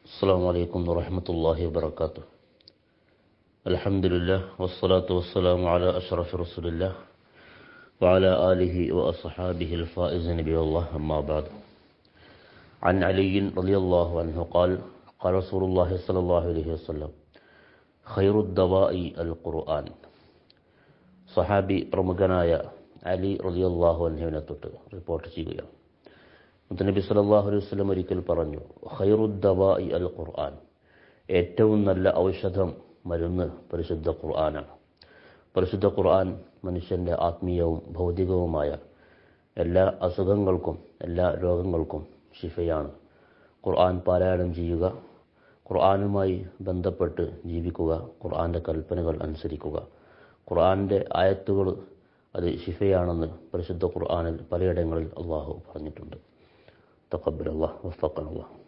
السلام عليكم ورحمة الله وبركاته الحمد لله والصلاة والسلام على أشرف رسول الله وعلى آله وأصحابه الفائز نبي الله أما بعد عن علي رضي الله عنه قال قال رسول الله صلى الله عليه وسلم خير الدواء القرآن സഹാബി പ്രമുഖനായ അലി റളിയല്ലാഹു അൻഹുവിനെ തൊട്ട് റിപ്പോർട്ട് ചെയ്യുകയാണ് മുത്തനബി സല്ലല്ലാഹു അലൈഹി വസല്ലം ഒരിക്കൽ പറഞ്ഞു ഖൈറുദ്ദവാഇ അൽ ഖുർആൻ ഏറ്റവും നല്ല ഔഷധം മരുന്ന് പരിശുദ്ധ ഖുർആനാണ് പരിശുദ്ധ ഖുർആൻ മനുഷ്യന്റെ ആത്മീയവും ഭൗതികവുമായ എല്ലാ അസുഖങ്ങൾക്കും എല്ലാ രോഗങ്ങൾക്കും ശിഫയാണ് ഖുർആൻ പാരായണം ചെയ്യുക ഖുർആനുമായി ബന്ധപ്പെട്ട് ജീവിക്കുക ഖുർആന്റെ കൽപ്പനകൾ അനുസരിക്കുക ഖുർആന്റെ ആയത്തുകൾ അത് ശിഫയാണെന്ന് പരിശുദ്ധ ഖുർആനിൽ പലയിടങ്ങളിൽ അള്ളാഹു പറഞ്ഞിട്ടുണ്ട് തക്കബൽ അള്ളാഹ് വഫക്കൻ അള്ളാഹ്